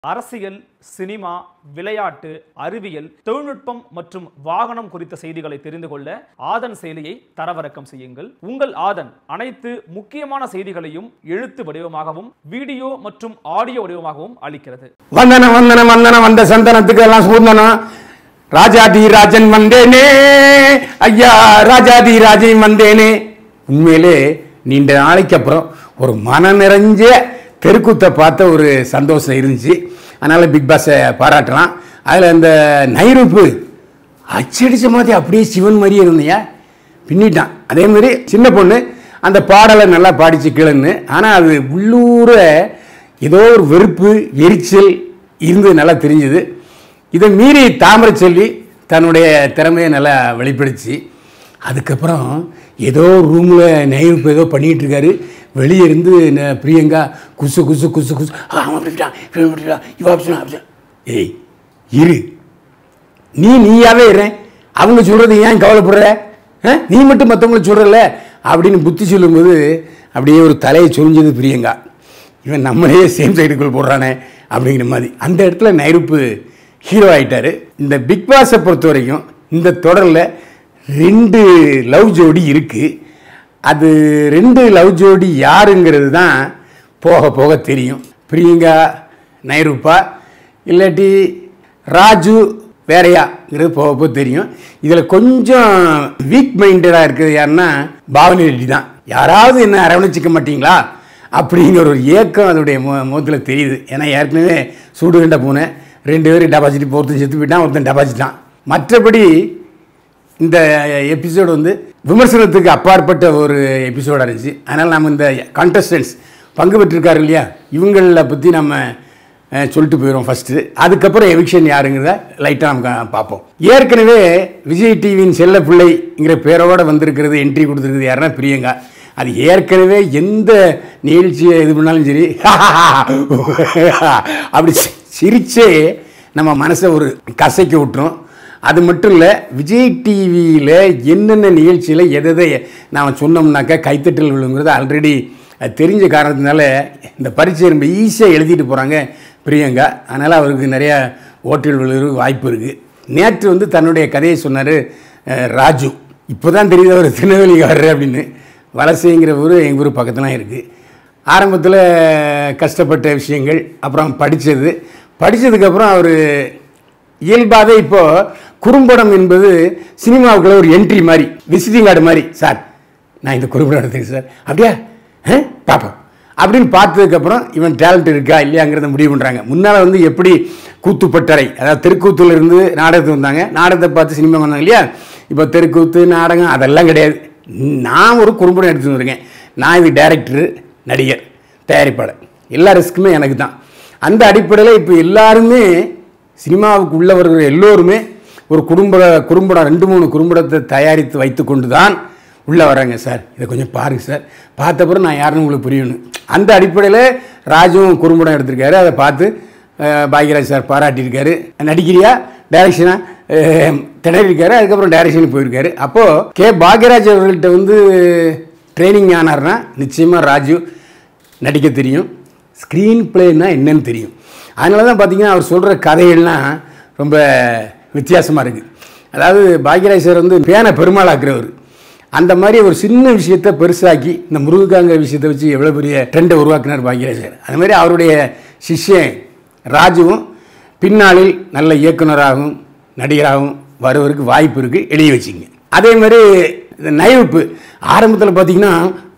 அரசியல் சினிமா விளையாட்டு அறிவியல் தொழில்நுட்பம் மற்றும் வாகனம் குறித்த செய்திகளை தெரிந்து கொள்ள ஆதன் செயலியை தரவிறக்கம் செய்யுங்கள் உங்கள் ஆதன் அனைத்து முக்கியமான செய்திகளையும் எழுத்து வடிவமாகவும் வீடியோ மற்றும் ஆடியோ வடிவமாகவும் அளிக்கிறது வந்தன வந்தன வந்தன வந்த சந்தனத்துக்கு எல்லாம் சூந்தனம் ராஜாதி ராஜன் வந்தேனே ஐயா ராஜாதி ராஜன் வந்தேனே உண்மையிலே நீண்ட நாளைக்கு அப்புறம் ஒரு மன நிறைஞ்ச தெருக்கூத்தை பார்த்த ஒரு சந்தோஷம் இருந்துச்சு அதனால பிக் பாஸை பாராட்டலாம் அதில் அந்த நைருப்பு அச்சடிச்ச மாதிரி அப்படியே சிவன் மாதிரியே இருந்தியா பின்னிட்டான் அதே மாதிரி சின்ன பொண்ணு அந்த பாடலை நல்லா பாடிச்சு கிளன்னு ஆனால் அது உள்ளூர ஏதோ ஒரு வெறுப்பு எரிச்சல் இருந்தது நல்லா தெரிஞ்சுது இதை மீறி தாமரை சொல்லி தன்னுடைய திறமையை நல்லா வெளிப்படுத்தி அதுக்கப்புறம் ஏதோ ரூமில் நெய்வு ஏதோ பண்ணிகிட்டு இருக்காரு வெளியே இருந்து ந- பிரியங்கா குசு குசு குசு குசு ஆ, அவன் அப்படிட்டான் இவன் அப்படிட்டான் இவன் அப்படி சொன்னான், அப்படி சொன்னான். ஏய் இரு நீ நீயாவே இரு அவங்க சொல்றது ஏன் கவலைப்படுற ஆ? நீ மட்டும் மற்றவங்களை சொல்றல அப்படின்னு புத்தி சொல்லும்போது அப்படியே ஒரு தலையை சொரிஞ்சது பிரியங்கா இவன் நம்மளையே சேம் சைடுக்குள் போடுறானே அப்படிங்கிற மாதிரி அந்த இடத்துல நைருப்பு ஹீரோ ஆயிட்டாரு இந்த பிக் பாஸை பொறுத்த வரைக்கும் இந்த தொடரில் ரெண்டு லவ் ஜோடி இருக்கு அது ரெண்டு லவ் ஜோடி யாருங்கிறது தான் போக போக தெரியும் பிரியங்கா நைருப்பா இல்லாட்டி ராஜு வேறையாங்கிறது போக போக தெரியும் இதில் கொஞ்சம் வீக் மைண்டடாக இருக்கிறது யாருன்னா பாவனி ரெட்டி தான் யாராவது என்ன அரவணைச்சிக்க மாட்டீங்களா அப்படிங்கிற ஒரு ஏக்கம் அதோடைய மு முகத்தில் தெரியுது ஏன்னா ஏற்கனவே சூடு கண்ட பூனை ரெண்டு பேரும் டெபாசிட் ஒருத்தன் செத்து போயிட்டான் ஒருத்தன் டெபாசிட் தான் மற்றபடி இந்த எபிசோடு வந்து விமர்சனத்துக்கு அப்பாற்பட்ட ஒரு எபிசோடாக இருந்துச்சு அதனால் நம்ம இந்த கான்டெஸ்டன்ஸ் பங்கு பெற்றிருக்காரு இல்லையா இவங்கள பற்றி நம்ம அஹ், சொல்லிட்டு போயிடுவோம் ஃபஸ்ட்டு அதுக்கப்புறம் எவிக்ஷன் யாருங்கிறத லைட்டாக நம்ம பார்ப்போம் ஏற்கனவே விஜய் டிவியின் செல்ல பிள்ளைங்கிற பேரோட வந்திருக்கிறது என்ட்ரி கொடுத்துருக்குது யாருன்னா பிரியங்கா அது ஏற்கனவே எந்த நிகழ்ச்சியை இது பண்ணாலும் சரி அப்படி சி- சிரிச்சே நம்ம மனசை ஒரு கசைக்க விட்டுரும் அது மட்டும் இல்லை விஜய் டிவியில் என்னென்ன நிகழ்ச்சியில் எதை எதை நாம் சொன்னோம்னாக்கா கைத்தட்டல் விழுங்கிறது ஆல்ரெடி தெரிஞ்ச காரணத்தினால இந்த பரீட்சை ரொம்ப ஈஸியாக எழுதிட்டு போகிறாங்க பிரியங்கா அதனால் அவருக்கு நிறையா ஓட்டல் விழுகிறதுக்கு வாய்ப்பு இருக்குது நேற்று வந்து தன்னுடைய கதையை சொன்னார் ராஜு இப்போ தான் தெரியுது அவர் திருநெல்வேலிக்காரர் அப்படின்னு வலசைங்கிற ஊர் எங்கள் ஊர் பக்கத்துலாம் இருக்குது ஆரம்பத்தில் கஷ்டப்பட்ட விஷயங்கள் அப்புறம் படித்தது படித்ததுக்கப்புறம் அவர் இயல்பாகவே இப்போ குறும்படம் என்பது சினிமாவுக்குள்ள ஒரு என்ட்ரி மாதிரி விசிட்டிங் கார்டு மாதிரி சார் நான் இந்த குறும்படம் எடுத்துக்கேன் சார் அப்படியா ஆ பார்ப்போம் அப்படின்னு பார்த்ததுக்கப்புறம் இவன் டேலண்ட் இருக்கா இல்லையாங்கிறத முடிவு பண்ணுறாங்க முன்னால் வந்து எப்படி கூத்துப்பட்டறை அதாவது தெருக்கூத்துல இருந்து நாடகத்துக்கு வந்தாங்க நாடகத்தை பார்த்து சினிமா வந்தாங்க இல்லையா இப்போ தெருக்கூத்து நாடகம் அதெல்லாம் கிடையாது நான் ஒரு குறும்படம் எடுத்து வந்திருக்கேன் நான் இது டைரக்டரு நடிகர் தயாரிப்பாளர் எல்லா ரிஸ்க்குமே எனக்கு தான் அந்த அடிப்படையில் இப்போ எல்லாருமே சினிமாவுக்கு உள்ளவர்கள் எல்லோருமே ஒரு குடும்ப குறும்படம் ரெண்டு மூணு குறும்படத்தை தயாரித்து வைத்து கொண்டு தான் உள்ளே வராங்க சார் இதை கொஞ்சம் பாருங்கள் சார் பார்த்தப்பறம் நான் யாருன்னு உங்களுக்கு புரியணும் அந்த அடிப்படையில் ராஜுவும் குறும்படம் எடுத்திருக்காரு அதை பார்த்து அஹ், பாக்யராஜ் சார் பாராட்டியிருக்காரு நடிக்கிறியா டைரக்ஷனா திணறிருக்காரு அதுக்கப்புறம் டைரக்ஷனுக்கு போயிருக்காரு அப்போது கே பாக்யராஜ் அவர்கள்ட்ட வந்து ட்ரைனிங் ஆனார்னா நிச்சயமாக ராஜு நடிக்க தெரியும் ஸ்க்ரீன் பிளேனா என்னன்னு தெரியும் அதனால தான் பார்த்தீங்கன்னா அவர் சொல்கிற கதைகள்லாம் ரொம்ப வித்தியாசமாக இருக்குது அதாவது பாக்யராஜ் சார் வந்து பேனை பெருமாளாக்குறவர் அந்த மாதிரி ஒரு சின்ன விஷயத்தை பெருசாக்கி இந்த முருகாங்கிற விஷயத்தை வச்சு எவ்வளோ பெரிய ட்ரெண்டை உருவாக்கினார் பாக்யராஜ் சார் அது மாதிரி அவருடைய சிஷ்யன் ராஜுவும் பின்னாளில் நல்ல இயக்குனராகவும் நடிகராகவும் வருவதற்கு வாய்ப்பு இருக்குது எழுதி வச்சுங்க அதே மாதிரி இந்த நைவுப்பு ஆரம்பத்தில் பார்த்தீங்கன்னா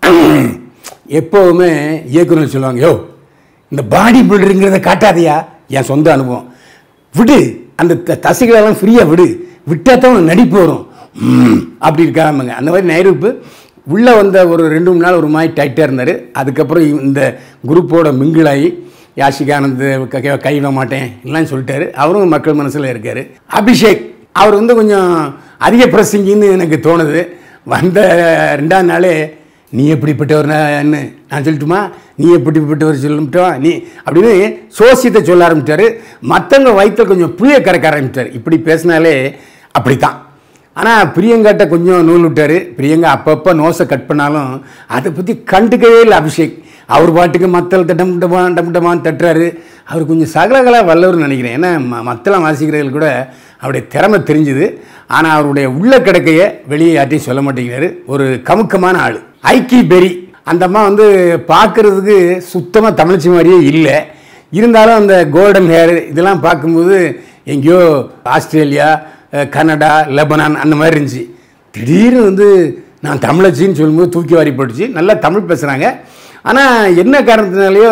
எப்போவுமே இயக்குனர் சொல்லுவாங்க யோ இந்த பாடி பில்டருங்கிறத காட்டாதையா என் சொந்த அனுபவம் விடு அந்த த- தசைகளெல்லாம் ஃப்ரீயாக விடு விட்டால் தான் உனக்கு நடிப்பு வரும் ம், அப்படி இருக்காமங்க அந்த மாதிரி நைருப்பு உள்ளே வந்த ஒரு ரெண்டு மூணு நாள் ஒரு மாதிரி டைட்டாக இருந்தார் அதுக்கப்புறம் இந்த குரூப்போட மிங்கிளாகி யாஷிகானந்த் க- க- கைவிட மாட்டேன் எல்லாம் சொல்லிட்டாரு அவரும் மக்கள் மனசில் இருக்கார் அபிஷேக் அவர் வந்து கொஞ்சம் அதிக பிரசங்கின்னு எனக்கு தோணுது வந்த ரெண்டாம் நாளே நீ எப்படிப்பட்டவர்னு நான் சொல்லட்டுமா நீ எப்படிப்பட்டவர் சொல்லட்டும் நீ அப்படின்னு சோசியத்தை சொல்ல ஆரம்பித்தார் மற்றவங்க வயிற்றில் கொஞ்சம் புளிய கறக்க ஆரம்பித்தார் இப்படி பேசினாலே அப்படித்தான் ஆனால் பிரியங்காட்ட கொஞ்சம் நூல் விட்டார் பிரியங்கா அப்பப்போ நோஸை கட் பண்ணாலும் அதை பற்றி கண்டுக்கவே இல்லை அபிஷேக் அவர் பாட்டுக்கு மத்தல் தட்டம் டமான் டம் டமான் தட்டுறாரு அவர் கொஞ்சம் சகலகலா வல்லவர்னு நினைக்கிறேன் ஏன்னா ம- மத்தளம் வாசிக்கிறவர்கள் கூட அவருடைய திறமை தெரிஞ்சுது ஆனால் அவருடைய உள்ள கிடக்கைய வெளியே யார்ட்டையும் சொல்ல மாட்டேங்கிறாரு ஒரு கமுக்கமான ஆள் ஐக்கி பெரி அந்த அம்மா வந்து பார்க்கறதுக்கு சுத்தமாக தமிழ்ச்சி மாதிரியே இல்லை இருந்தாலும் அந்த கோல்டன் ஹேர் இதெல்லாம் பார்க்கும்போது எங்கேயோ ஆஸ்திரேலியா அஹ், கனடா லெபனான் அந்த மாதிரி இருந்துச்சு திடீர்னு வந்து நான் தமிழச்சின்னு சொல்லும்போது தூக்கி வாரி போட்டுச்சு நல்லா தமிழ் பேசுகிறாங்க ஆனால் என்ன காரணத்தினாலேயோ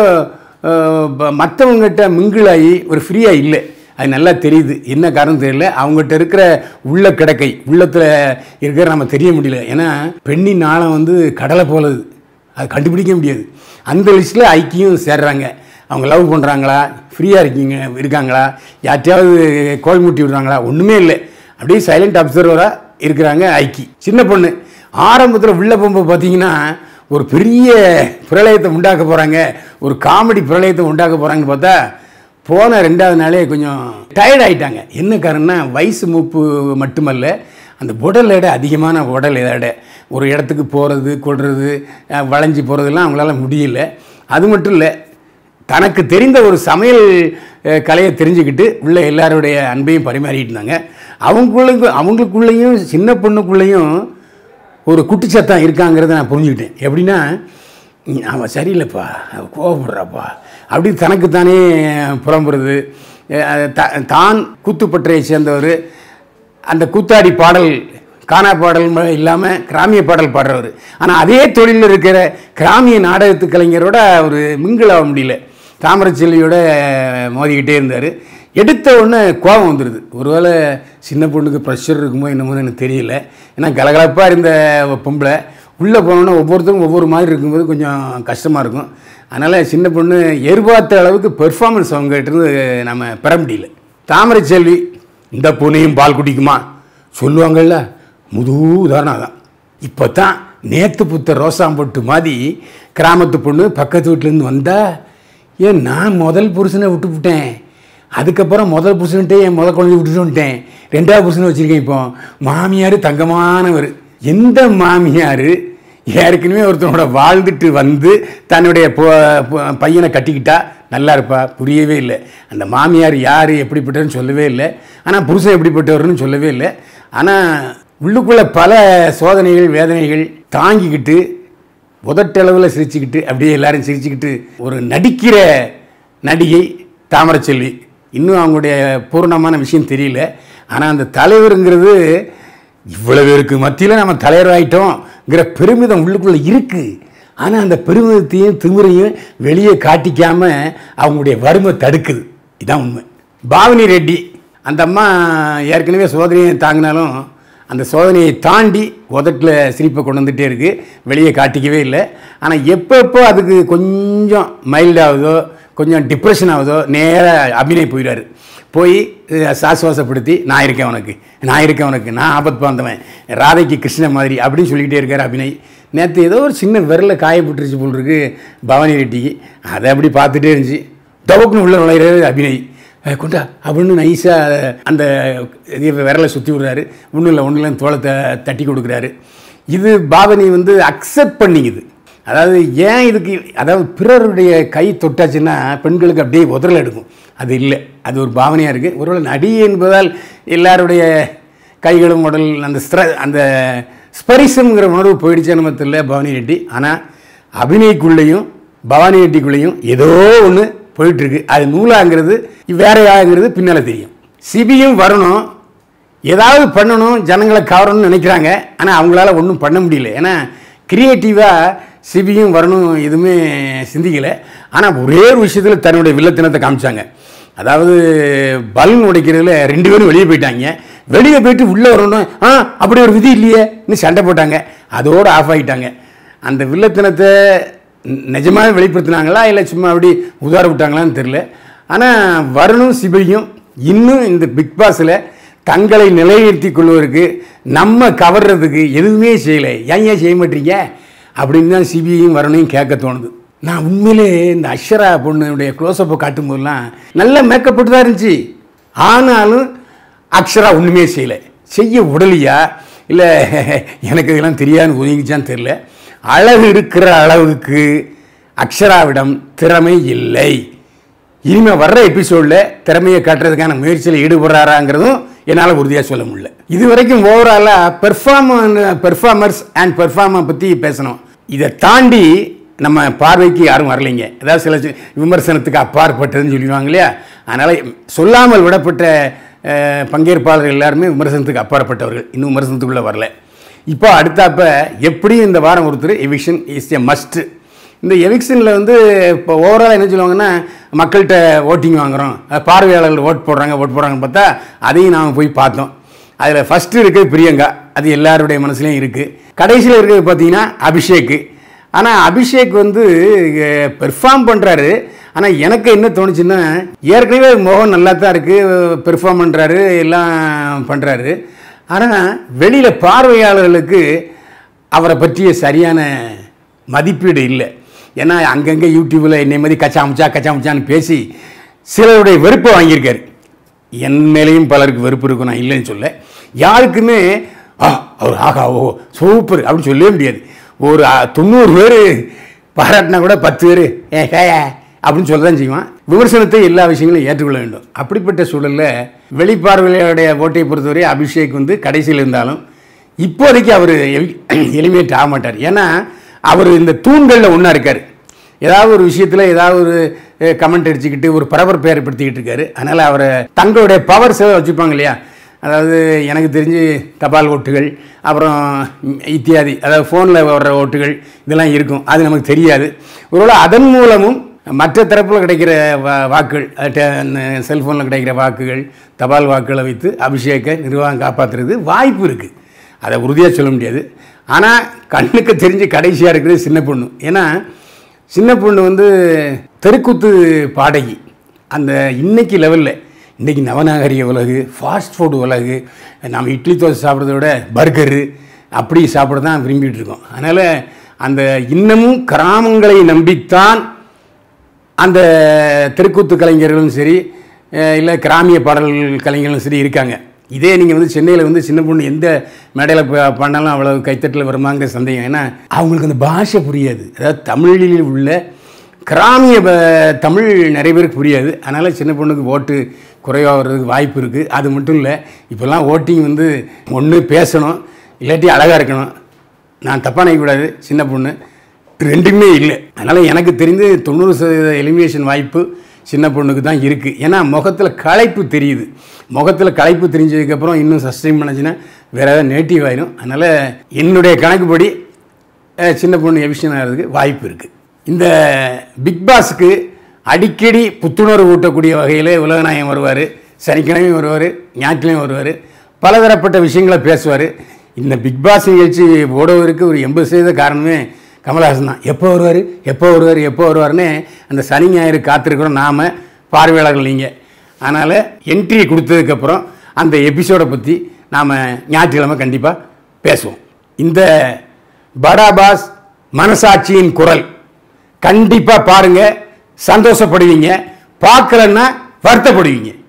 மற்றவங்ககிட்ட மிங்கிளாகி ஒரு ஃப்ரீயாக இல்லை அது நல்லா தெரியுது என்ன காரணம் தெரியல அவங்ககிட்ட இருக்கிற உள்ள கிடக்கை உள்ளத்தில் இருக்கிற நம்ம தெரிய முடியல ஏன்னா பெண்ணின் நாளம் வந்து கடலை போலது அது கண்டுபிடிக்க முடியாது அந்த லிஸ்ட்டில் ஐக்கியம் சேர்றாங்க அவங்க லவ் பண்ணுறாங்களா ஃப்ரீயாக இருக்கீங்க இருக்காங்களா யார்ட்டையாவது கோல் முட்டி விடுறாங்களா ஒன்றுமே இல்லை அப்படியே சைலண்ட் அப்சர்வராக இருக்கிறாங்க ஐக்கி சின்ன பொண்ணு ஆரம்பத்தில் உள்ள போகும்போது பார்த்தீங்கன்னா ஒரு பெரிய பிரளயத்தை உண்டாக்க போகிறாங்க ஒரு காமெடி பிரளயத்தை உண்டாக்க போகிறாங்கன்னு பார்த்தா போன ரெண்டாவது நாளே கொஞ்சம் டயர்ட் ஆயிட்டாங்க என்ன காரணம்னா வயசு மூப்பு மட்டுமல்ல அந்த உடல் எடை அதிகமான உடல் எடை ஒரு இடத்துக்கு போகிறது கொள்வது அஹ், வளைஞ்சு போகிறதெல்லாம் அவங்களால முடியல அது மட்டும் இல்லை தனக்கு தெரிந்த ஒரு சமையல் அஹ், கலையை தெரிஞ்சுக்கிட்டு உள்ள எல்லாருடைய அன்பையும் பரிமாறிட்டு இருந்தாங்க அவங்களுக்கும் அவங்களுக்குள்ளேயும் சின்ன பொண்ணுக்குள்ளேயும் ஒரு குட்டிச்சத்தம் இருக்காங்கிறத நான் புரிஞ்சுக்கிட்டேன் எப்படின்னா "ம், அவன் சரியில்லைப்பா அவன் கோவப்படுறாப்பா அப்படி தனக்குத்தானே புலம்புறது அஹ், த- தான் கூத்துப்பற்றையை சேர்ந்தவர் அந்த கூத்தாடி பாடல் கானா பாடல் இல்லாமல் கிராமிய பாடல் பாடுறவர் ஆனால் அதே தொழிலில் இருக்கிற கிராமிய நாடகத்து கலைஞரோட அவர் மிங்கிள் ஆக முடியல தாமரச்செல்வியோட மோதிக்கிட்டே இருந்தார் எடுத்த உடனே கோபம் வந்துடுது ஒருவேளை சின்ன பொண்ணுக்கு ப்ரெஷர் இருக்குமோ என்னமோ எனக்கு தெரியல ஏன்னா கலகலப்பாக இருந்த பொம்பளை உள்ளே போனோன்னா ஒவ்வொருத்தரும் ஒவ்வொரு மாதிரி இருக்கும்போது கொஞ்சம் கஷ்டமாக இருக்கும் அதனால் சின்ன பொண்ணு எதிர்பார்த்த அளவுக்கு பெர்ஃபார்மன்ஸ் அவங்ககிட்ட நம்ம பெற முடியல தாமரை செல்வி இந்த பூனையும் பால் குடிக்குமா சொல்லுவாங்கள்ல முது உதாரணம் தான் இப்போ தான் நேத்து புத்த ரோசாம்பொட்டு மாதிரி கிராமத்து பொண்ணு பக்கத்து வீட்டிலேருந்து வந்தா ஏன் நான் முதல் புருஷனை விட்டுவிட்டேன் அதுக்கப்புறம் முதல் புருஷன்ட்டே என் முதல் குழந்தை விட்டுட்டு வந்துட்டேன் ரெண்டாவது புருஷனை வச்சுருக்கேன் இப்போ மாமியார் தங்கமானவர் எந்த மாமியார் ஏற்கனவே ஒருத்தனோட வாழ்ந்துட்டு வந்து தன்னுடைய பொ- பொ- பையனை கட்டிக்கிட்டா நல்லா இருப்பா புரியவே இல்லை அந்த மாமியார் யார் எப்படிப்பட்டவர்னு சொல்லவே இல்லை ஆனால் புருஷன் எப்படிப்பட்டவர்னு சொல்லவே இல்லை ஆனால் உள்ளுக்குள்ள பல சோதனைகள் வேதனைகள் தாங்கிக்கிட்டு உதட்டளவில் சிரிச்சுக்கிட்டு அப்படியே எல்லாரும் சிரிச்சுக்கிட்டு ஒரு நடிக்கிற நடிகை தாமரச்செல்வி இன்னும் அவங்களுடைய பூர்ணமான விஷயம் தெரியல ஆனால் அந்த தலைவருங்கிறது இவ்வளவு பேருக்கு மத்தியில் நம்ம தலைவர் ஆயிட்டோங்கிற பெருமிதம் உள்ளுக்குள்ளே இருக்குது ஆனால் அந்த பெருமிதத்தையும் திமிரையும் வெளியே காட்டிக்காம அவங்களுடைய வறுமை தடுக்குது இதான் உண்மை பாவனி ரெட்டி அந்த அம்மா ஏற்கனவே சோதனையை தாங்கினாலும் அந்த சோதனையை தாண்டி உதட்டில் சிரிப்பை கொண்டு வந்துட்டே இருக்குது வெளியே காட்டிக்கவே இல்லை ஆனால் எப்பப்போ அதுக்கு கொஞ்சம் மைல்ட் ஆகுதோ கொஞ்சம் டிப்ரெஷன் ஆகுதோ நேராக அபிநய் போயிடுவார் போய் அஹ், சாசுவாசப்படுத்தி நான் இருக்கேன் உனக்கு நான் இருக்கேன் உனக்கு நான் ஆபத் பாந்தவன் ராதைக்கு கிருஷ்ண மாதிரி அப்படின்னு சொல்லிக்கிட்டே இருக்கார் அபிநய் நேற்று ஏதோ ஒரு சின்ன விரல காயப்பட்டுருச்சு போல் இருக்கு பவானி ரெட்டிக்கு அதை அப்படி பார்த்துட்டே இருந்துச்சு டவுக்குன்னு உள்ள நுழையிறாரு அபிநய் அஹ் கொண்டா அப்படின்னு நைஸாக அந்த இது விரலை சுற்றி விடுறாரு ஒன்றும் இல்லை ஒன்றும் இல்லை தோளத்தை தட்டி கொடுக்குறாரு இது பாவனி வந்து அக்செப்ட் பண்ணிக்குது அதாவது ஏன் இதுக்கு அதாவது பிறருடைய கை தொட்டாச்சுன்னா பெண்களுக்கு அப்படியே உதறல் எடுக்கும் அது இல்லை அது ஒரு பாவனையாக இருக்குது ஒருவேளை நடி என்பதால் எல்லாருடைய கைகளும் உடல் அந்த ஸ்ட்ர அந்த ஸ்பரிசம்ங்கிற உணர்வு போயிடுச்சே நம்ம தெரியல பவானி ரெட்டி ஆனால் அபிநய்க்குள்ளேயும் பவானி ரெட்டிக்குள்ளேயும் ஏதோ ஒன்று போயிட்டுருக்கு அது நூலாங்கிறது வேறையாங்கிறது பின்னால் தெரியும் சிபியும் வரணும் ஏதாவது பண்ணணும் ஜனங்களை கவரணும்னு நினைக்கிறாங்க ஆனால் அவங்களால ஒன்றும் பண்ண முடியல ஏன்னா கிரியேட்டிவாக சிபியும் வரணும் எதுவுமே சிந்திக்கலை ஆனால் ஒரே ஒரு விஷயத்தில் தன்னுடைய வில்லத்தினத்தை காமிச்சாங்க அதாவது பலூன் உடைக்கிறதுல ரெண்டு பேரும் வெளியே போயிட்டாங்க வெளியே போயிட்டு உள்ளே வரணும் ஆ அப்படி ஒரு விதி இல்லையே இன்னும் சண்டை போட்டாங்க அதோடு ஆஃப் ஆகிட்டாங்க அந்த வில்லத்தனத்தை ந- நிஜமாவே வெளிப்படுத்தினாங்களா இல்லை சும்மா அப்படி உதார விட்டாங்களான்னு தெரில ஆனால் வருணும் சிபையும் இன்னும் இந்த பிக் பாஸில் தங்களை நிலைநிறுத்திக் கொள்வதற்கு நம்ம கவர்றதுக்கு எதுவுமே செய்யலை ஏன் ஏன் செய்ய மாட்டீங்க அப்படின்னு தான் சிபிஐயும் வரணையும் கேட்க தோணுது நான் உண்மையிலே இந்த அக்ஷரா பொண்ணுடைய க்ளோஸ்அப்பை காட்டும் போதெல்லாம் நல்ல மேக்கப் போட்டு தான் இருந்துச்சு ஆனாலும் அக்ஷரா ஒன்றுமே செய்யலை செய்ய உடலியா இல்லை எனக்கு இதெல்லாம் தெரியாதுன்னு ஒதுங்கிச்சான்னு தெரில அழகு இருக்கிற அளவுக்கு அக்ஷராவிடம் திறமை இல்லை இனிமே வர்ற எபிசோடில் திறமையை காட்டுறதுக்கான முயற்சியில் ஈடுபடுறாராங்கிறதும் என்னால் உறுதியாக சொல்ல முடியல இது வரைக்கும் ஓவராலாக பெர்ஃபார்ம பெர்ஃபார்மர்ஸ் அண்ட் பெர்ஃபார்மர் பற்றி பேசணும் இதை தாண்டி நம்ம பார்வைக்கு யாரும் வரலைங்க அதாவது சில சி- விமர்சனத்துக்கு அப்பாற்பட்டதுன்னு சொல்லுவாங்க இல்லையா அதனால் சொல்லாமல் விடப்பட்ட அஹ், பங்கேற்பாளர்கள் எல்லாருமே விமர்சனத்துக்கு அப்பாற்பட்டவர்கள் இன்னும் விமர்சனத்துக்குள்ளே வரல இப்போ அடுத்தாப்ப எப்படியும் இந்த வாரம் ஒருத்தர் எவிக்ஷன் இஸ் எ மஸ்ட் இந்த எவிக்ஷனில் வந்து இப்போ ஓவரால் என்ன சொல்லுவாங்கன்னா மக்கள்கிட்ட ஓட்டிங் வாங்குறோம் அஹ் பார்வையாளர்கள் ஓட் போடுறாங்க ஓட் போடுறாங்கன்னு பார்த்தா அதையும் நாம் போய் பார்த்தோம் அதில் ஃபஸ்ட்டு இருக்குது பிரியங்கா அது எல்லாருடைய மனசுலையும் இருக்குது கடைசியில் இருக்கிறது பார்த்தீங்கன்னா அபிஷேக் ஆனால் அபிஷேக் வந்து பெர்ஃபார்ம் பண்ணுறாரு ஆனால் எனக்கு என்ன தோணுச்சுன்னா ஏற்கனவே முகம் நல்லா தான் இருக்குது பெர்ஃபார்ம் பண்ணுறாரு எல்லாம் பண்ணுறாரு ஆனால் வெளியில் பார்வையாளர்களுக்கு அவரை பற்றிய சரியான மதிப்பீடு இல்லை ஏன்னா அங்கங்கே யூடியூப்பில் என்னை மாதிரி கச்சாமுச்சா கச்சாமுச்சான்னு பேசி சிலருடைய வெறுப்பை வாங்கியிருக்காரு என் மேலேயும் பலருக்கு வெறுப்பு இருக்கும் நான் இல்லைன்னு சொல்ல யாருக்குமே ஆ அவர் ஆகா ஓ சூப்பர் அப்படின்னு சொல்லவே முடியாது ஒரு ஆ, தொண்ணூறு பேர் பாராட்டினா கூட பத்து பேர் ஏ ஹே அப்படின்னு சொல்ல தான் செய்வான் விமர்சனத்தை எல்லா விஷயங்களும் ஏற்றுக்கொள்ள வேண்டும் அப்படிப்பட்ட சூழலில் வெளிப்பார்வையாளருடைய ஓட்டை பொறுத்தவரை அபிஷேக் வந்து கடைசியில் இருந்தாலும் இப்போதைக்கு அவர் எலிமினேட் ஆக மாட்டார் ஏன்னா அவர் இந்த தூண்களில் ஒன்றா இருக்கார் ஏதாவது ஒரு விஷயத்தில் ஏதாவது ஒரு கமெண்ட் அடிச்சுக்கிட்டு ஒரு பரபரப்பை ஏற்படுத்திக்கிட்டு இருக்காரு அதனால் அவரை தங்களுடைய பவர் சேவை வச்சுப்பாங்க இல்லையா அதாவது எனக்கு தெரிஞ்சு தபால் ஓட்டுகள் அப்புறம் இத்தியாதி அதாவது ஃபோனில் வர்ற ஓட்டுகள் இதெல்லாம் இருக்கும் அது நமக்கு தெரியாது ஒருவேளை அதன் மூலமும் மற்ற தரப்பில் கிடைக்கிற வா வாக்குகள் செல்ஃபோனில் கிடைக்கிற வாக்குகள் தபால் வாக்குகளை வைத்து அபிஷேக்கை நிர்வாகம் காப்பாற்றுறது வாய்ப்பு இருக்குது அதை உறுதியாக சொல்ல முடியாது ஆனால் கண்ணுக்கு தெரிஞ்சு கடைசியாக இருக்கிறது சின்ன பொண்ணு ஏன்னா சின்ன பொண்ணு வந்து தெருக்கூத்து பாடகி அந்த இன்னைக்கு லெவலில் இன்றைக்கி நவநாகரிக உலகு ஃபாஸ்ட் ஃபுட் உலகு நம்ம இட்லி தோசை சாப்பிட்றத விட பர்கரு அப்படி சாப்பிட தான் விரும்பிட்டு இருக்கோம் அதனால் அந்த இன்னமும் கிராமங்களை நம்பித்தான் அந்த தெருக்கூத்து கலைஞர்களும் சரி இல்லை கிராமிய பாடல்கள் கலைஞர்களும் சரி இருக்காங்க இதே நீங்கள் வந்து சென்னையில் வந்து சின்ன பொண்ணு எந்த மேடையில் ப- பண்ணாலும் அவ்வளவு கைத்தட்டல் வருமாங்கிற சந்தேகம் ஏன்னா அவங்களுக்கு அந்த பாஷை புரியாது அதாவது தமிழில் உள்ள கிராமிய ப- தமிழ் நிறைய பேருக்கு புரியாது அதனால் சின்ன பொண்ணுக்கு ஓட்டு குறைவாக வர்றதுக்கு வாய்ப்பு இருக்குது அது மட்டும் இல்லை இப்போல்லாம் ஓட்டிங் வந்து ஒன்று பேசணும் இல்லாட்டி அழகாக இருக்கணும் நான் தப்பாக நினைக்கக்கூடாது சின்ன பொண்ணு ரெண்டுமே இல்லை அதனால் எனக்கு தெரிந்து தொண்ணூறு சதவீத எலிமினேஷன் வாய்ப்பு சின்ன பொண்ணுக்கு தான் இருக்குது ஏன்னா முகத்தில் களைப்பு தெரியுது முகத்தில் களைப்பு தெரிஞ்சதுக்கப்புறம் இன்னும் சஸ்டெயின் பண்ணுச்சுன்னா வேறு ஏதாவது நேட்டிவ் ஆயிடும் அதனால் என்னுடைய கணக்குப்படி அஹ், சின்ன பொண்ணு எவிஷன் ஆகிறதுக்கு வாய்ப்பு இருக்குது இந்த பிக் பாஸுக்கு அடிக்கடி புத்துணர்வு ஊட்டக்கூடிய வகையில் உலகநாயகம் வருவார் சனிக்கிழமை வருவார் ஞாயிற்றுக்கிழமை வருவார் பலதரப்பட்ட விஷயங்களை பேசுவார் இந்த பிக் பாஸ் நிகழ்ச்சி ஓடுவதற்கு ஒரு எண்பது சதவீத காரணமே கமலஹாசன் தான் எப்போ வருவார் எப்போ வருவார் எப்போ வருவார்னு அந்த சனி ஞாயிறு காத்திருக்கிறோம் நாம் பார்வையாளர்கள் நீங்கள் அதனால் என்ட்ரி கொடுத்ததுக்கப்புறம் அந்த எபிசோடை பற்றி நாம் ஞாயிற்றுக்கிழமை கண்டிப்பாக பேசுவோம் இந்த படாபாஸ் மனசாட்சியின் குரல் கண்டிப்பாக பாருங்கள் சந்தோஷப்படுவீங்க பார்க்கலன்னா வருத்தப்படுவீங்க